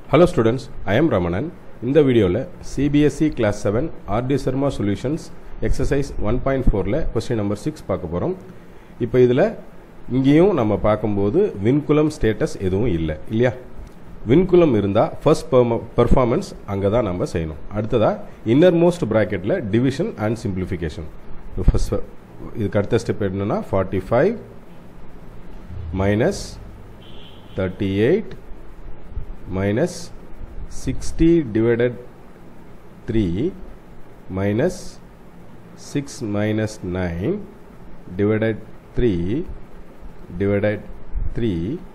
hello students I'm Ramanan இந்த வீடியோவில் CBSE class seven RD Sharma solutions exercise one point ஃபோரில் question number six பார்க்க போகிறோம் இப்போ இதில் இங்கேயும் நம்ம பார்க்கும்போது விண்குலம் ஸ்டேட்டஸ் எதுவும் இல்லை இல்லையா விண்குலம் இருந்தால் ஃபர்ஸ்ட் பெர்ஃபார்மன்ஸ் அங்கே தான் நம்ம செய்யணும் அடுத்ததாக இன்னர் மோஸ்ட் ப்ராக்கெட்டில் டிவிஷன் அண்ட் சிம்பிளிஃபிகேஷன் ஃபர்ஸ்ட் இதுக்கு அடுத்த ஸ்டெப் என்னன்னா forty five minus thirty eight minus 60 divided 3 minus 6 minus 9 divided 3 divided 3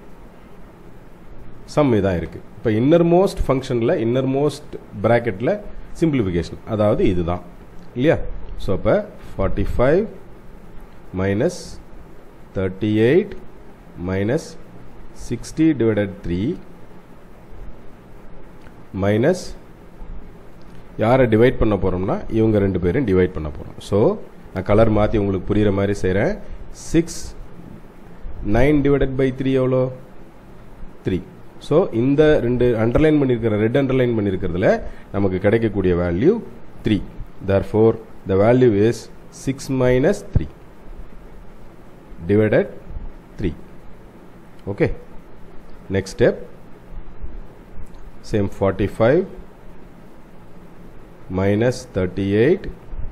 sum இதான் இருக்கு இப்போ இன்னர் மோஸ்ட் ஃபங்க்ஷனில் இன்னர் மோஸ்ட் ப்ராக்கெட்டில் சிம்பிளிஃபிகேஷன் அதாவது இதுதான் இல்லையா ஸோ அப்போ forty five minus thirty eight minus sixty divided three minus யாரை டிவைட் பண்ண போகிறோம்னா இவங்க ரெண்டு பேரும் டிவைட் பண்ண போகிறோம் ஸோ நான் கலர் மாற்றி உங்களுக்கு புரிகிற மாதிரி செய்கிறேன் six nine divided by three எவ்வளோ த்ரீ ஸோ இந்த ரெண்டு அண்டர்லைன் பண்ணியிருக்கிற ரெட் அண்டர்லைன் பண்ணியிருக்கிறதுல நமக்கு கிடைக்கக்கூடிய வேல்யூ த்ரீ தர் four the value is six minus three divided three okay next step same 45 minus 38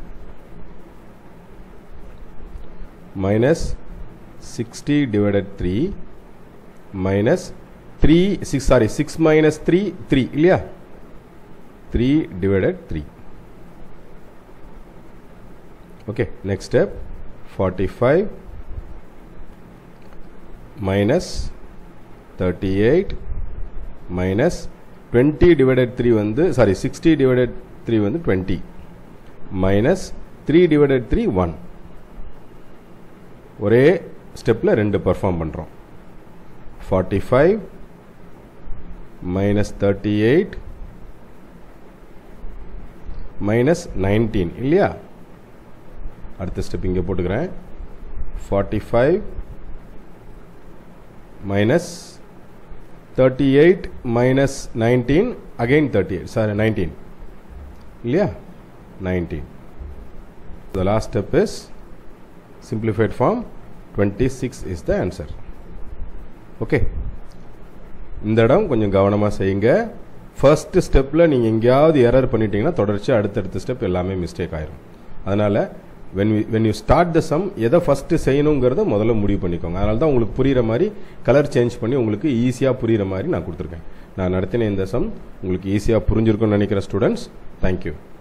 minus 60 divided 3 minus 3 6 sorry 6 minus 3 3 இல்லையா 3 divided 3 okay next step 45 minus 38 minus 20 divided 3 வந்து sorry 60 divided 3 வந்து 20 minus 3 divided 3 1 ஒரே ஸ்டெப்பில் ரெண்டு perform பண்ணுறோம் 45 minus 38 minus 19 இல்லையா அடுத்த step இங்கே போட்டுக்கிறேன் 45 minus 38 minus 19 again 38 sorry 19 இல்லையா 19 the last step is simplified form 26 is the answer okay இந்த இடம் கொஞ்சம் கவனமாக செய்யுங்க ஃபர்ஸ்ட் ஸ்டெப்பில் நீங்கள் எங்கேயாவது எரர் பண்ணிட்டீங்கன்னா தொடர்ச்சி அடுத்தடுத்த ஸ்டெப் எல்லாமே மிஸ்டேக் ஆயிரும் அதனால் when when you start the sum எதை ஃபஸ்ட்டு செய்யணுங்கிறத முதல்ல முடிவு பண்ணிக்கோங்க அதனால தான் உங்களுக்கு புரிகிற மாதிரி கலர் சேஞ்ச் பண்ணி உங்களுக்கு ஈஸியாக புரிகிற மாதிரி நான் கொடுத்துருக்கேன் நான் நடத்தின இந்த சம் உங்களுக்கு ஈஸியாக புரிஞ்சிருக்கும்னு நினைக்கிற ஸ்டூடெண்ட்ஸ் தேங்க்யூ